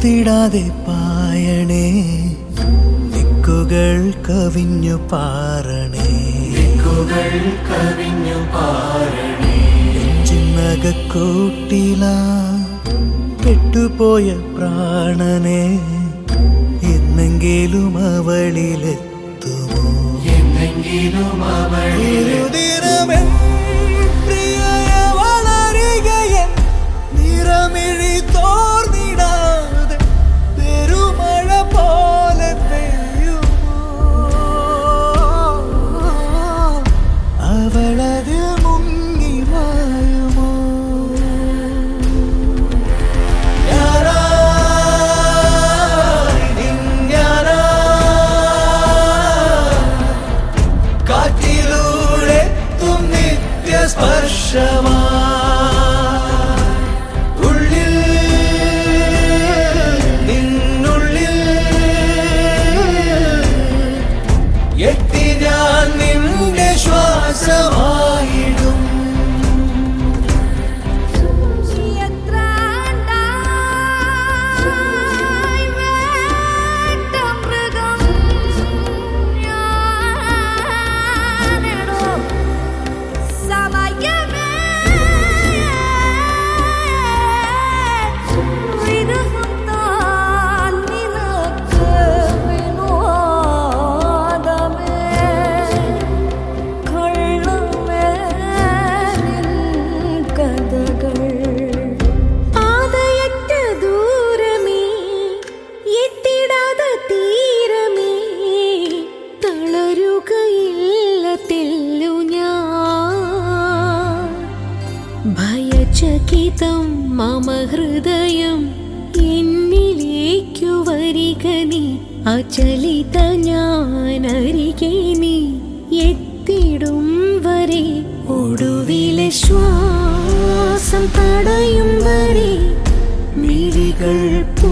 ഓർത്തിടാതെ പായണേ ദിക്കുകൾ കവിഞ്ഞു പാറണേ ദിക്കുകൾ കവിഞ്ഞു പാറണേ നെഞ്ചിനകക്കൂട്ടില പെട്ടുപോയ പ്രാണനെ എന്നെങ്കിലും അവളിലെത്തുമോ എന്നെങ്കിലും അവളിരുതിരമെൻ പ്രിയയെ വളരുകയൻ നിറമിഴി തോർന്നിടാതെ പെരുമഴ പോലെ പെയ്യുമോ അവളതിൽ മുങ്ങി മായുമോ ഞാനായി നിന്യാനായി കാറ്റിലൂടെ തും നിത്യസ്പർശമാ ഉള്ളിൽ നിന്നുള്ളിൽ എത്തി ഞാൻ നിന്റെ ശ്വാസമായിടും എത്രാണ്ടായി വേട്ടമൃഗം ഞാനെടോ സമയമേ വിരഹം താൻ നിനക്ക് വിനോദമേ കള്ളമേ നിൻ കഥകൾ പാതയറ്റ ദൂരമേ എത്തിടാത തീരമേ തളരുകയില്ല തെല്ലു ഞാൻ ഭയചകിതം മമ ഹൃദയം എന്നിലേക്കു വരിക നീ അചലിത ഞാനരികെ നീ എത്തിടും വരെ ഒടുവിലെ ശ്വാസം തടയും വരെ മിഴികൾ